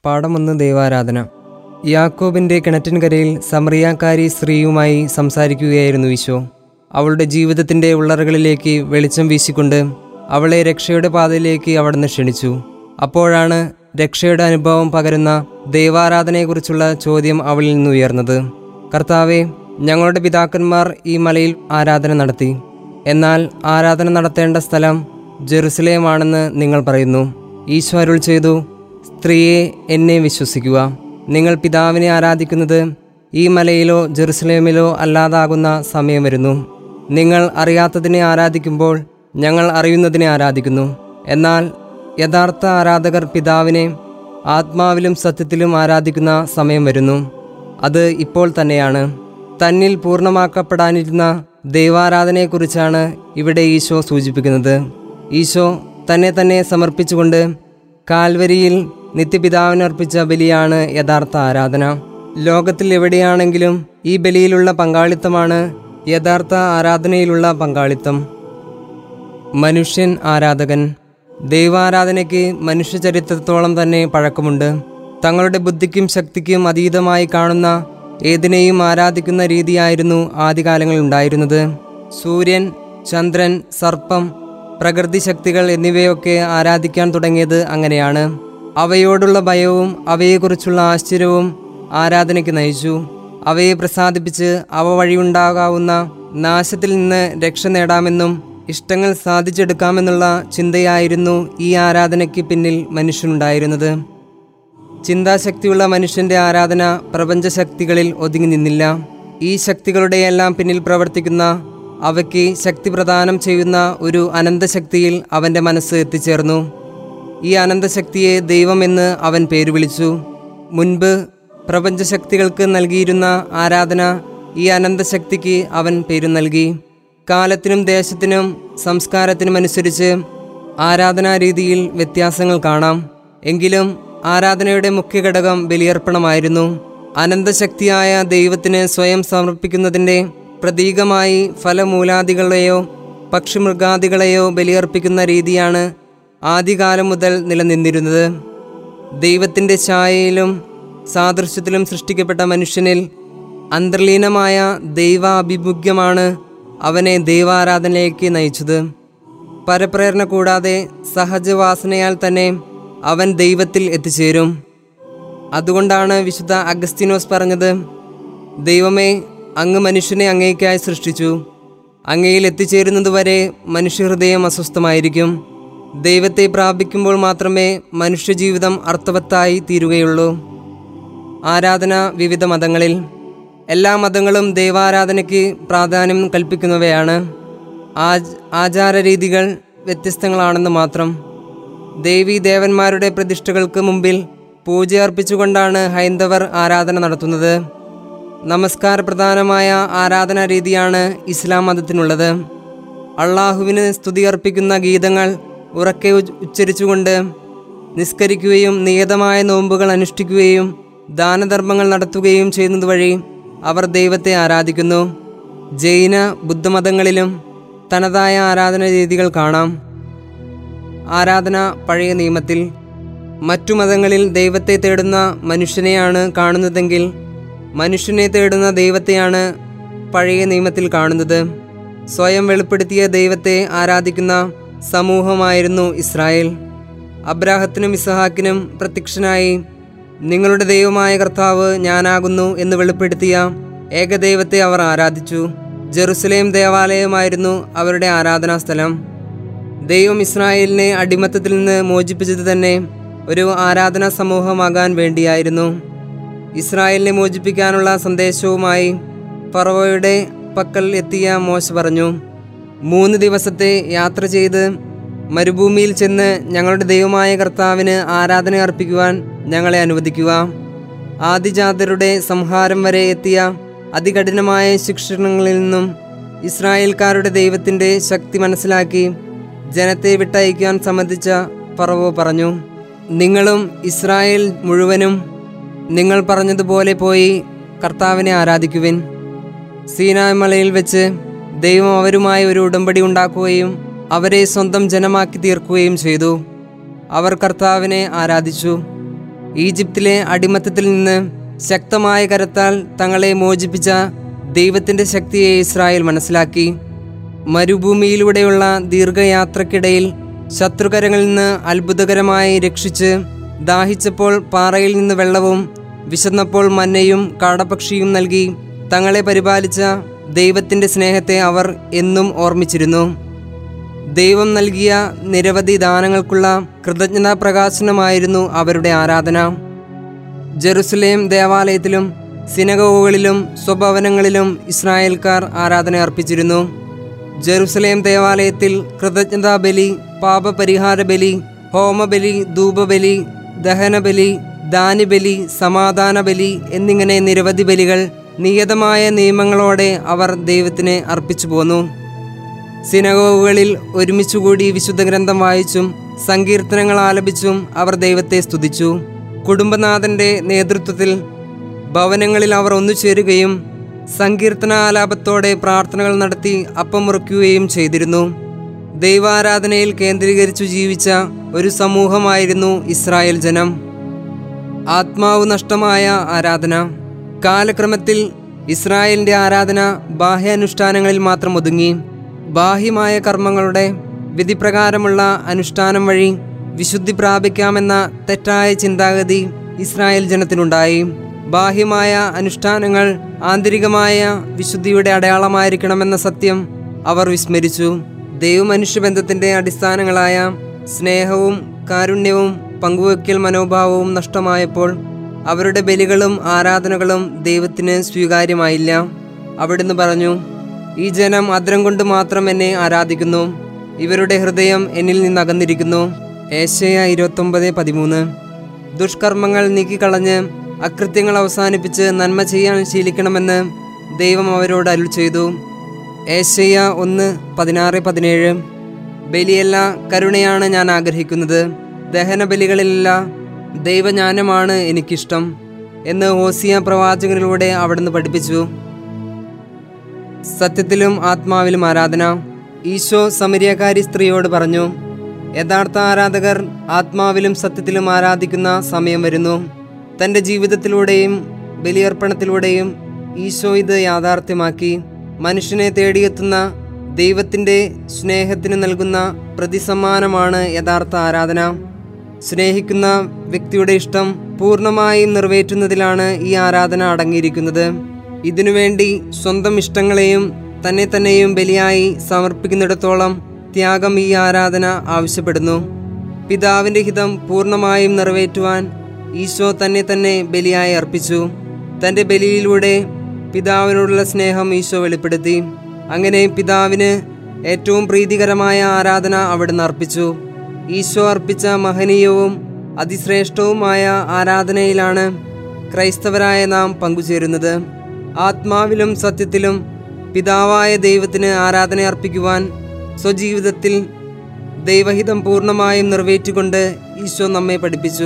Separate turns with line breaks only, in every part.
പാഠമൊന്ന് ദൈവാരാധന യാക്കോബിൻ്റെ കിണറ്റിൻകരയിൽ സമറിയാക്കാരി സ്ത്രീയുമായി സംസാരിക്കുകയായിരുന്നു ഈശോ അവളുടെ ജീവിതത്തിൻ്റെ ഉള്ളറകളിലേക്ക് വെളിച്ചം വീശിക്കൊണ്ട് അവളെ രക്ഷയുടെ പാതയിലേക്ക് അവിടുന്ന് ക്ഷണിച്ചു അപ്പോഴാണ് രക്ഷയുടെ അനുഭവം പകരുന്ന ദൈവാരാധനയെക്കുറിച്ചുള്ള ചോദ്യം അവളിൽ നിന്ന് ഉയർന്നത് കർത്താവെ ഞങ്ങളുടെ പിതാക്കന്മാർ ഈ മലയിൽ ആരാധന നടത്തി എന്നാൽ ആരാധന നടത്തേണ്ട സ്ഥലം ജെറുസലേമാണെന്ന് നിങ്ങൾ പറയുന്നു ഈശോ അരുൾ ചെയ്തു സ്ത്രീയെ എന്നെ വിശ്വസിക്കുക നിങ്ങൾ പിതാവിനെ ആരാധിക്കുന്നത് ഈ മലയിലോ ജെറുസലേമിലോ അല്ലാതാകുന്ന സമയം വരുന്നു നിങ്ങൾ അറിയാത്തതിനെ ആരാധിക്കുമ്പോൾ ഞങ്ങൾ അറിയുന്നതിനെ ആരാധിക്കുന്നു എന്നാൽ യഥാർത്ഥ ആരാധകർ പിതാവിനെ ആത്മാവിലും സത്യത്തിലും ആരാധിക്കുന്ന സമയം വരുന്നു അത് ഇപ്പോൾ തന്നെയാണ് തന്നിൽ പൂർണ്ണമാക്കപ്പെടാനിരുന്ന ദൈവാരാധനയെക്കുറിച്ചാണ് ഇവിടെ ഈശോ സൂചിപ്പിക്കുന്നത് ഈശോ തന്നെ തന്നെ സമർപ്പിച്ചുകൊണ്ട് കാൽവരിയിൽ നിത്യപിതാവിനർപ്പിച്ച ബലിയാണ് യഥാർത്ഥ ആരാധന ലോകത്തിൽ എവിടെയാണെങ്കിലും ഈ ബലിയിലുള്ള പങ്കാളിത്തമാണ് യഥാർത്ഥ ആരാധനയിലുള്ള പങ്കാളിത്തം മനുഷ്യൻ ആരാധകൻ ദൈവാരാധനയ്ക്ക് മനുഷ്യചരിത്രത്തോളം തന്നെ പഴക്കമുണ്ട് തങ്ങളുടെ ബുദ്ധിക്കും ശക്തിക്കും അതീതമായി കാണുന്ന ഏതിനെയും ആരാധിക്കുന്ന രീതിയായിരുന്നു ആദ്യകാലങ്ങളിൽ ഉണ്ടായിരുന്നത് സൂര്യൻ ചന്ദ്രൻ സർപ്പം പ്രകൃതി ശക്തികൾ എന്നിവയൊക്കെ ആരാധിക്കാൻ തുടങ്ങിയത് അങ്ങനെയാണ് അവയോടുള്ള ഭയവും അവയെക്കുറിച്ചുള്ള ആശ്ചര്യവും ആരാധനയ്ക്ക് നയിച്ചു അവയെ പ്രസാദിപ്പിച്ച് അവ വഴിയുണ്ടാകാവുന്ന നാശത്തിൽ നിന്ന് രക്ഷ നേടാമെന്നും ഇഷ്ടങ്ങൾ സാധിച്ചെടുക്കാമെന്നുള്ള ചിന്തയായിരുന്നു ഈ ആരാധനയ്ക്ക് പിന്നിൽ മനുഷ്യനുണ്ടായിരുന്നത് ചിന്താശക്തിയുള്ള മനുഷ്യന്റെ ആരാധന പ്രപഞ്ചശക്തികളിൽ ഒതുങ്ങി നിന്നില്ല ഈ ശക്തികളുടെയെല്ലാം പിന്നിൽ പ്രവർത്തിക്കുന്ന അവയ്ക്ക് ശക്തി പ്രദാനം ചെയ്യുന്ന ഒരു അനന്തശക്തിയിൽ അവൻ്റെ മനസ്സ് എത്തിച്ചേർന്നു ഈ അനന്തശക്തിയെ ദൈവമെന്ന് അവൻ പേര് വിളിച്ചു മുൻപ് പ്രപഞ്ചശക്തികൾക്ക് നൽകിയിരുന്ന ആരാധന ഈ അനന്തശക്തിക്ക് അവൻ പേര് നൽകി കാലത്തിനും ദേശത്തിനും സംസ്കാരത്തിനും അനുസരിച്ച് ആരാധനാ രീതിയിൽ വ്യത്യാസങ്ങൾ കാണാം എങ്കിലും ആരാധനയുടെ മുഖ്യ ഘടകം ബലിയർപ്പണമായിരുന്നു അനന്തശക്തിയായ ദൈവത്തിന് സ്വയം സമർപ്പിക്കുന്നതിൻ്റെ പ്രതീകമായി ഫലമൂലാദികളെയോ പക്ഷിമൃഗാദികളെയോ ബലിയർപ്പിക്കുന്ന രീതിയാണ് ആദ്യകാലം മുതൽ നിലനിന്നിരുന്നത് ദൈവത്തിൻ്റെ ഛായയിലും സാദൃശ്യത്തിലും സൃഷ്ടിക്കപ്പെട്ട മനുഷ്യനിൽ അന്തർലീനമായ ദൈവാഭിമുഖ്യമാണ് അവനെ ദൈവാരാധനയിലേക്ക് നയിച്ചത് പരപ്രേരണ കൂടാതെ സഹജവാസനയാൽ തന്നെ അവൻ ദൈവത്തിൽ എത്തിച്ചേരും അതുകൊണ്ടാണ് വിശുദ്ധ അഗസ്തീനോസ് പറഞ്ഞത് ദൈവമേ അങ്ങ് മനുഷ്യനെ അങ്ങേക്കായി സൃഷ്ടിച്ചു അങ്ങയിൽ എത്തിച്ചേരുന്നതുവരെ മനുഷ്യഹൃദയം അസ്വസ്ഥമായിരിക്കും ദൈവത്തെ പ്രാപിക്കുമ്പോൾ മാത്രമേ മനുഷ്യജീവിതം അർത്ഥവത്തായി തീരുകയുള്ളൂ ആരാധന വിവിധ മതങ്ങളിൽ എല്ലാ മതങ്ങളും ദൈവാരാധനയ്ക്ക് പ്രാധാന്യം കൽപ്പിക്കുന്നവയാണ് ആച് ആചാരരീതികൾ വ്യത്യസ്തങ്ങളാണെന്ന് മാത്രം ദേവീ ദേവന്മാരുടെ പ്രതിഷ്ഠകൾക്ക് മുമ്പിൽ പൂജ അർപ്പിച്ചുകൊണ്ടാണ് ഹൈന്ദവർ ആരാധന നടത്തുന്നത് നമസ്കാര പ്രധാനമായ ആരാധനാ രീതിയാണ് ഇസ്ലാം മതത്തിനുള്ളത് അള്ളാഹുവിന് സ്തുതി അർപ്പിക്കുന്ന ഗീതങ്ങൾ ഉറക്കെ ഉ- ഉച്ചരിച്ചുകൊണ്ട് നിസ്കരിക്കുകയും നിയതമായ നോമ്പുകൾ അനുഷ്ഠിക്കുകയും ദാനധർമ്മങ്ങൾ നടത്തുകയും ചെയ്യുന്നത് വഴി അവർ ദൈവത്തെ ആരാധിക്കുന്നു ജൈന ബുദ്ധമതങ്ങളിലും തനതായ ആരാധന രീതികൾ കാണാം ആരാധന പഴയ നിയമത്തിൽ മറ്റു മതങ്ങളിൽ ദൈവത്തെ തേടുന്ന മനുഷ്യനെയാണ് കാണുന്നതെങ്കിൽ മനുഷ്യനെ തേടുന്ന ദൈവത്തെയാണ് പഴയ നിയമത്തിൽ കാണുന്നത് സ്വയം വെളിപ്പെടുത്തിയ ദൈവത്തെ ആരാധിക്കുന്ന സമൂഹമായിരുന്നു ഇസ്രായേൽ അബ്രാഹത്തിനും ഇസഹാക്കിനും പ്രത്യക്ഷനായി നിങ്ങളുടെ ദൈവമായ കർത്താവ് ഞാനാകുന്നു എന്ന് വെളിപ്പെടുത്തിയ ഏകദൈവത്തെ അവർ ആരാധിച്ചു ജെറുസലേം ദേവാലയമായിരുന്നു അവരുടെ ആരാധനാസ്ഥലം ദൈവം ഇസ്രായേലിനെ അടിമത്തത്തിൽ നിന്ന് മോചിപ്പിച്ചത് തന്നെ ഒരു ആരാധനാ സമൂഹമാകാൻ വേണ്ടിയായിരുന്നു ഇസ്രായേലിനെ മോചിപ്പിക്കാനുള്ള സന്ദേശവുമായി ഫറവോയുടെ പക്കൽ എത്തിയ മോശ പറഞ്ഞു മൂന്ന് ദിവസത്തെ യാത്ര ചെയ്ത് മരുഭൂമിയിൽ ചെന്ന് ഞങ്ങളുടെ ദൈവമായ കർത്താവിന് ആരാധന അർപ്പിക്കുവാൻ ഞങ്ങളെ അനുവദിക്കുക ആദിജാതരുടെ സംഹാരം വരെ എത്തിയ അതികഠിനമായ ശിക്ഷണങ്ങളിൽ നിന്നും ഇസ്രായേൽക്കാരുടെ ദൈവത്തിൻ്റെ ശക്തി മനസ്സിലാക്കി ജനത്തെ വിട്ടയക്കാൻ സംബന്ധിച്ച ഫറവോ പറഞ്ഞു നിങ്ങളും ഇസ്രായേൽ മുഴുവനും നിങ്ങൾ പറഞ്ഞതുപോലെ പോയി കർത്താവിനെ ആരാധിക്കുവിൻ സീനായ് മലയിൽ വെച്ച് ദൈവം അവരുമായി ഒരു ഉടമ്പടി ഉണ്ടാക്കുകയും അവരെ സ്വന്തം ജനമാക്കി തീർക്കുകയും ചെയ്തു അവർ കർത്താവിനെ ആരാധിച്ചു ഈജിപ്തിലെ അടിമത്തത്തിൽ നിന്ന് ശക്തമായ കരത്താൽ തങ്ങളെ മോചിപ്പിച്ച ദൈവത്തിൻ്റെ ശക്തിയെ ഇസ്രായേൽ മനസ്സിലാക്കി മരുഭൂമിയിലൂടെയുള്ള ദീർഘയാത്രക്കിടയിൽ ശത്രുകരങ്ങളിൽ നിന്ന് അത്ഭുതകരമായി രക്ഷിച്ച് ദാഹിച്ചപ്പോൾ പാറയിൽ നിന്ന് വെള്ളവും വിശന്നപ്പോൾ മന്നയും കാടപക്ഷിയും നൽകി തങ്ങളെ പരിപാലിച്ച ദൈവത്തിൻ്റെ സ്നേഹത്തെ അവർ എന്നും ഓർമ്മിച്ചിരുന്നു ദൈവം നൽകിയ നിരവധി ദാനങ്ങൾക്കുള്ള കൃതജ്ഞതാ പ്രകാശനമായിരുന്നു അവരുടെ ആരാധന ജെറുസലേം ദേവാലയത്തിലും സിനഗോഗുകളിലും സ്വഭവനങ്ങളിലും ഇസ്രായേൽക്കാർ ആരാധന അർപ്പിച്ചിരുന്നു ജെറുസലേം ദേവാലയത്തിൽ കൃതജ്ഞതാ ബലി പാപപരിഹാര ബലി ഹോമബലി ധൂപബലി ദഹനബലി ദാനിബലി സമാധാന ബലി എന്നിങ്ങനെ നിരവധി ബലികൾ നിയതമായ നിയമങ്ങളോടെ അവർ ദൈവത്തിന് അർപ്പിച്ചു പോന്നു സിനഗോഗുകളിൽ ഒരുമിച്ചുകൂടി വിശുദ്ധ ഗ്രന്ഥം വായിച്ചും സങ്കീർത്തനങ്ങൾ ആലപിച്ചും അവർ ദൈവത്തെ സ്തുതിച്ചു കുടുംബനാഥന്റെ നേതൃത്വത്തിൽ ഭവനങ്ങളിൽ അവർ ഒന്നുചേരുകയും സങ്കീർത്തന ആലാപത്തോടെ പ്രാർത്ഥനകൾ നടത്തി അപ്പം മുറിക്കുകയും ചെയ്തിരുന്നു ദൈവാരാധനയിൽ കേന്ദ്രീകരിച്ചു ജീവിച്ച ഒരു സമൂഹമായിരുന്നു ഇസ്രായേൽ ജനം ആത്മാവ് നഷ്ടമായ ആരാധന കാലക്രമത്തിൽ ഇസ്രായേലിന്റെ ആരാധന ബാഹ്യാനുഷ്ഠാനങ്ങളിൽ മാത്രം ഒതുങ്ങി ബാഹ്യമായ കർമ്മങ്ങളുടെ വിധിപ്രകാരമുള്ള അനുഷ്ഠാനം വഴി വിശുദ്ധി പ്രാപിക്കാമെന്ന തെറ്റായ ചിന്താഗതി ഇസ്രായേൽ ജനത്തിനുണ്ടായി ബാഹ്യമായ അനുഷ്ഠാനങ്ങൾ ആന്തരികമായ വിശുദ്ധിയുടെ അടയാളമായിരിക്കണമെന്ന സത്യം അവർ വിസ്മരിച്ചു ദൈവമനുഷ്യബന്ധത്തിന്റെ അടിസ്ഥാനങ്ങളായ സ്നേഹവും കാരുണ്യവും പങ്കുവയ്ക്കൽ മനോഭാവവും നഷ്ടമായപ്പോൾ അവരുടെ ബലികളും ആരാധനകളും ദൈവത്തിന് സ്വീകാര്യമായില്ല അവിടുന്ന് പറഞ്ഞു ഈ ജനം അദ്രം കൊണ്ട് മാത്രം എന്നെ ആരാധിക്കുന്നു ഇവരുടെ ഹൃദയം എന്നിൽ നിന്ന് അകന്നിരിക്കുന്നു ഏശയ ഇരുപത്തൊമ്പത് പതിമൂന്ന് ദുഷ്കർമ്മങ്ങൾ നീക്കിക്കളഞ്ഞ് അകൃത്യങ്ങൾ അവസാനിപ്പിച്ച് നന്മ ചെയ്യാൻ ശീലിക്കണമെന്ന് ദൈവം അവരോട് അരുൾ ചെയ്തു ഏശയ്യ ഒന്ന് പതിനാറ് പതിനേഴ് ബലിയല്ല കരുണയാണ് ഞാൻ ആഗ്രഹിക്കുന്നത് ദഹന ബലികളിലല്ല ദൈവജ്ഞാനമാണ് എനിക്കിഷ്ടം എന്ന് ഓസിയ പ്രവാചകനിലൂടെ അവിടുന്ന് പഠിപ്പിച്ചു സത്യത്തിലും ആത്മാവിലും ആരാധന ഈശോ സമരിയക്കാരി സ്ത്രീയോട് പറഞ്ഞു യഥാർത്ഥ ആരാധകർ ആത്മാവിലും സത്യത്തിലും ആരാധിക്കുന്ന സമയം വരുന്നു തൻ്റെ ജീവിതത്തിലൂടെയും ബലിയർപ്പണത്തിലൂടെയും ഈശോ ഇത് യാഥാർത്ഥ്യമാക്കി മനുഷ്യനെ തേടിയെത്തുന്ന ദൈവത്തിൻ്റെ സ്നേഹത്തിന് നൽകുന്ന പ്രതിസമ്മാനമാണ് യഥാർത്ഥ ആരാധന സ്നേഹിക്കുന്ന വ്യക്തിയുടെ ഇഷ്ടം പൂർണ്ണമായും നിറവേറ്റുന്നതിലാണ് ഈ ആരാധന അടങ്ങിയിരിക്കുന്നത് ഇതിനുവേണ്ടി സ്വന്തം ഇഷ്ടങ്ങളെയും തന്നെ തന്നെയും ബലിയായി സമർപ്പിക്കുന്നിടത്തോളം ത്യാഗം ഈ ആരാധന ആവശ്യപ്പെടുന്നു പിതാവിൻ്റെ ഹിതം പൂർണ്ണമായും നിറവേറ്റുവാൻ ഈശോ തന്നെ തന്നെ ബലിയായി അർപ്പിച്ചു തൻ്റെ ബലിയിലൂടെ പിതാവിനോടുള്ള സ്നേഹം ഈശോ വെളിപ്പെടുത്തി അങ്ങനെ പിതാവിന് ഏറ്റവും പ്രീതികരമായ ആരാധന അവിടുന്ന് അർപ്പിച്ചു ഈശോ അർപ്പിച്ച മഹനീയവും അതിശ്രേഷ്ഠവുമായ ആരാധനയിലാണ് ക്രൈസ്തവരായ നാം പങ്കുചേരുന്നത് ആത്മാവിലും സത്യത്തിലും പിതാവായ ദൈവത്തിന് ആരാധന അർപ്പിക്കുവാൻ സ്വജീവിതത്തിൽ ദൈവഹിതം പൂർണ്ണമായും നിറവേറ്റിക്കൊണ്ട് ഈശോ നമ്മെ പഠിപ്പിച്ചു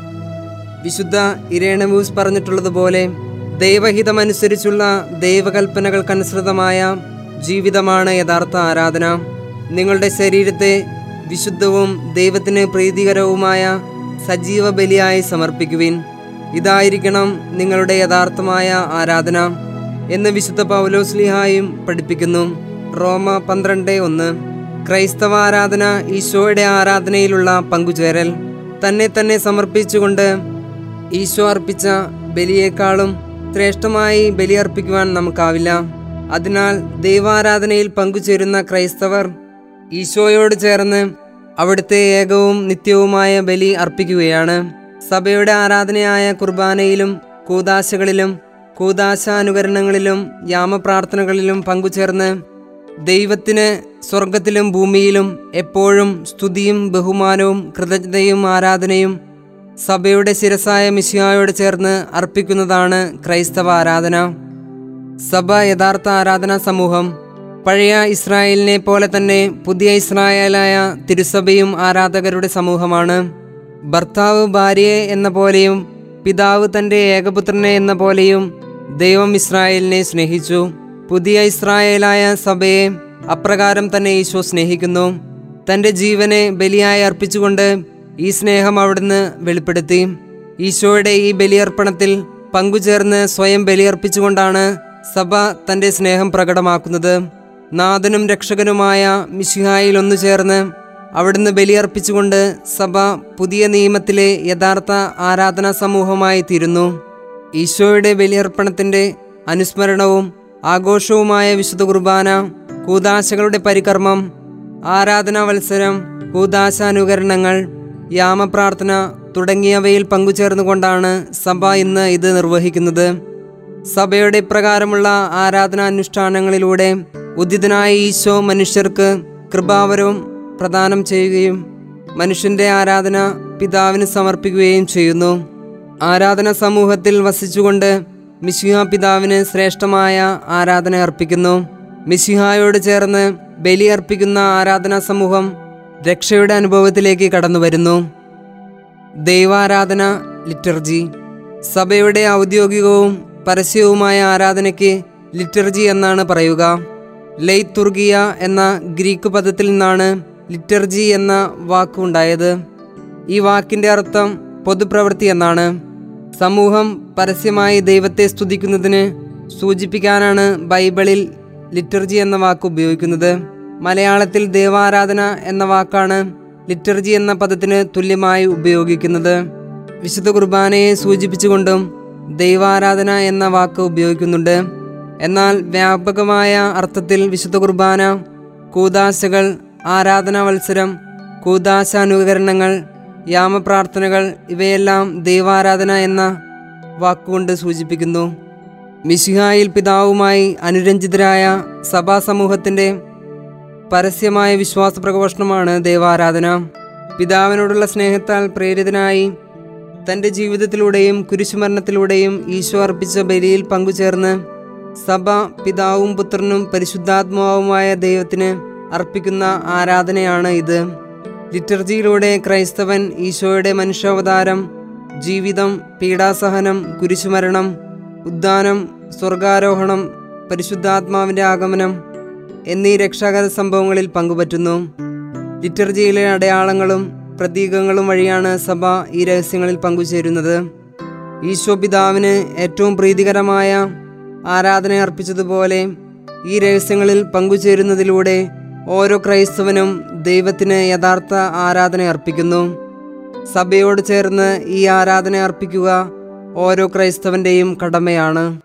വിശുദ്ധ ഇരേണമൂസ് പറഞ്ഞിട്ടുള്ളതുപോലെ ദൈവഹിതമനുസരിച്ചുള്ള ദൈവകൽപ്പനകൾക്കനുസൃതമായ ജീവിതമാണ് യഥാർത്ഥ ആരാധന നിങ്ങളുടെ ശരീരത്തെ വിശുദ്ധവും ദൈവത്തിന് പ്രീതികരവുമായ സജീവ ബലിയായി സമർപ്പിക്കുവിൻ ഇതായിരിക്കണം നിങ്ങളുടെ യഥാർത്ഥമായ ആരാധന എന്ന് വിശുദ്ധ പൗലോസ്ലിഹായും പഠിപ്പിക്കുന്നു റോമ പന്ത്രണ്ട് ഒന്ന് ക്രൈസ്തവ ആരാധന ഈശോയുടെ ആരാധനയിലുള്ള പങ്കുചേരൽ തന്നെ തന്നെ സമർപ്പിച്ചുകൊണ്ട് ഈശോ അർപ്പിച്ച ബലിയേക്കാളും ശ്രേഷ്ഠമായി ബലിയർപ്പിക്കുവാൻ നമുക്കാവില്ല അതിനാൽ ദൈവാരാധനയിൽ പങ്കുചേരുന്ന ക്രൈസ്തവർ ഈശോയോട് ചേർന്ന് അവിടുത്തെ ഏകവും നിത്യവുമായ ബലി അർപ്പിക്കുകയാണ് സഭയുടെ ആരാധനയായ കുർബാനയിലും കൂതാശകളിലും കൂതാശാനുകരണങ്ങളിലും യാമപ്രാർത്ഥനകളിലും പങ്കുചേർന്ന് ദൈവത്തിന് സ്വർഗത്തിലും ഭൂമിയിലും എപ്പോഴും സ്തുതിയും ബഹുമാനവും കൃതജ്ഞതയും ആരാധനയും സഭയുടെ ശിരസായ മിശിഹായോട് ചേർന്ന് അർപ്പിക്കുന്നതാണ് ക്രൈസ്തവ ആരാധന സഭ യഥാർത്ഥ ആരാധനാ സമൂഹം പഴയ ഇസ്രായേലിനെ പോലെ തന്നെ പുതിയ ഇസ്രായേലായ തിരുസഭയും ആരാധകരുടെ സമൂഹമാണ് ഭർത്താവ് ഭാര്യയെ എന്ന പോലെയും പിതാവ് തൻ്റെ ഏകപുത്രനെ എന്ന പോലെയും ദൈവം ഇസ്രായേലിനെ സ്നേഹിച്ചു പുതിയ ഇസ്രായേലായ സഭയെ അപ്രകാരം തന്നെ ഈശോ സ്നേഹിക്കുന്നു തൻ്റെ ജീവനെ ബലിയായി അർപ്പിച്ചുകൊണ്ട് ഈ സ്നേഹം അവിടുന്ന് വെളിപ്പെടുത്തി ഈശോയുടെ ഈ ബലിയർപ്പണത്തിൽ പങ്കുചേർന്ന് സ്വയം ബലിയർപ്പിച്ചുകൊണ്ടാണ് സഭ തൻ്റെ സ്നേഹം പ്രകടമാക്കുന്നത് നാഥനും രക്ഷകനുമായ മിശിഹായിൽ ഒന്നു ചേർന്ന് അവിടുന്ന് ബലിയർപ്പിച്ചുകൊണ്ട് സഭ പുതിയ നിയമത്തിലെ യഥാർത്ഥ ആരാധനാ സമൂഹമായി തീരുന്നു ഈശോയുടെ ബലിയർപ്പണത്തിൻ്റെ അനുസ്മരണവും ആഘോഷവുമായ വിശുദ്ധ കുർബാന കൂതാശകളുടെ പരികർമ്മം ആരാധനാ വത്സരം കൂതാശാനുകരണങ്ങൾ യാമപ്രാർത്ഥന തുടങ്ങിയവയിൽ പങ്കുചേർന്നുകൊണ്ടാണ് സഭ ഇന്ന് ഇത് നിർവഹിക്കുന്നത് സഭയുടെ ഇപ്രകാരമുള്ള ആരാധനാനുഷ്ഠാനങ്ങളിലൂടെ ഉദിതനായ ഈശോ മനുഷ്യർക്ക് കൃപാവരവും പ്രദാനം ചെയ്യുകയും മനുഷ്യന്റെ ആരാധന പിതാവിന് സമർപ്പിക്കുകയും ചെയ്യുന്നു ആരാധന സമൂഹത്തിൽ വസിച്ചുകൊണ്ട് മിശിഹ പിതാവിന് ശ്രേഷ്ഠമായ ആരാധന അർപ്പിക്കുന്നു മിശിഹായോട് ചേർന്ന് ബലി അർപ്പിക്കുന്ന ആരാധനാ സമൂഹം രക്ഷയുടെ അനുഭവത്തിലേക്ക് കടന്നു വരുന്നു ദൈവാരാധന ലിറ്റർജി സഭയുടെ ഔദ്യോഗികവും പരസ്യവുമായ ആരാധനയ്ക്ക് ലിറ്റർജി എന്നാണ് പറയുക ലൈത്തുർഗിയ എന്ന ഗ്രീക്ക് പദത്തിൽ നിന്നാണ് ലിറ്റർജി എന്ന വാക്കുണ്ടായത് ഈ വാക്കിൻ്റെ അർത്ഥം പൊതുപ്രവൃത്തി എന്നാണ് സമൂഹം പരസ്യമായി ദൈവത്തെ സ്തുതിക്കുന്നതിന് സൂചിപ്പിക്കാനാണ് ബൈബിളിൽ ലിറ്റർജി എന്ന വാക്ക് ഉപയോഗിക്കുന്നത് മലയാളത്തിൽ ദൈവാരാധന എന്ന വാക്കാണ് ലിറ്റർജി എന്ന പദത്തിന് തുല്യമായി ഉപയോഗിക്കുന്നത് വിശുദ്ധ കുർബാനയെ സൂചിപ്പിച്ചുകൊണ്ടും ദൈവാരാധന എന്ന വാക്ക് ഉപയോഗിക്കുന്നുണ്ട് എന്നാൽ വ്യാപകമായ അർത്ഥത്തിൽ വിശുദ്ധ കുർബാന കൂതാശകൾ ആരാധനാ വത്സരം കൂതാശാനുകരണങ്ങൾ യാമപ്രാർത്ഥനകൾ ഇവയെല്ലാം ദൈവാരാധന എന്ന വാക്കുകൊണ്ട് സൂചിപ്പിക്കുന്നു മിശിഹായിൽ പിതാവുമായി അനുരഞ്ജിതരായ സഭാസമൂഹത്തിൻ്റെ പരസ്യമായ വിശ്വാസ പ്രഘോഷണമാണ് ദൈവാരാധന പിതാവിനോടുള്ള സ്നേഹത്താൽ പ്രേരിതനായി തൻ്റെ ജീവിതത്തിലൂടെയും കുരിശുമരണത്തിലൂടെയും ഈശോ അർപ്പിച്ച ബലിയിൽ പങ്കുചേർന്ന് സഭ പിതാവും പുത്രനും പരിശുദ്ധാത്മാവുമായ ദൈവത്തിന് അർപ്പിക്കുന്ന ആരാധനയാണ് ഇത് ലിറ്റർജിയിലൂടെ ക്രൈസ്തവൻ ഈശോയുടെ മനുഷ്യാവതാരം ജീവിതം പീഡാസഹനം കുരിശുമരണം ഉദ്ധാനം സ്വർഗാരോഹണം പരിശുദ്ധാത്മാവിൻ്റെ ആഗമനം എന്നീ രക്ഷാകര സംഭവങ്ങളിൽ പങ്കുപറ്റുന്നു ലിറ്റർജിയിലെ അടയാളങ്ങളും പ്രതീകങ്ങളും വഴിയാണ് സഭ ഈ രഹസ്യങ്ങളിൽ പങ്കുചേരുന്നത് ഈശോ പിതാവിന് ഏറ്റവും പ്രീതികരമായ ആരാധന അർപ്പിച്ചതുപോലെ ഈ രഹസ്യങ്ങളിൽ പങ്കുചേരുന്നതിലൂടെ ഓരോ ക്രൈസ്തവനും ദൈവത്തിന് യഥാർത്ഥ ആരാധന അർപ്പിക്കുന്നു സഭയോട് ചേർന്ന് ഈ ആരാധന അർപ്പിക്കുക ഓരോ ക്രൈസ്തവൻ്റെയും കടമയാണ്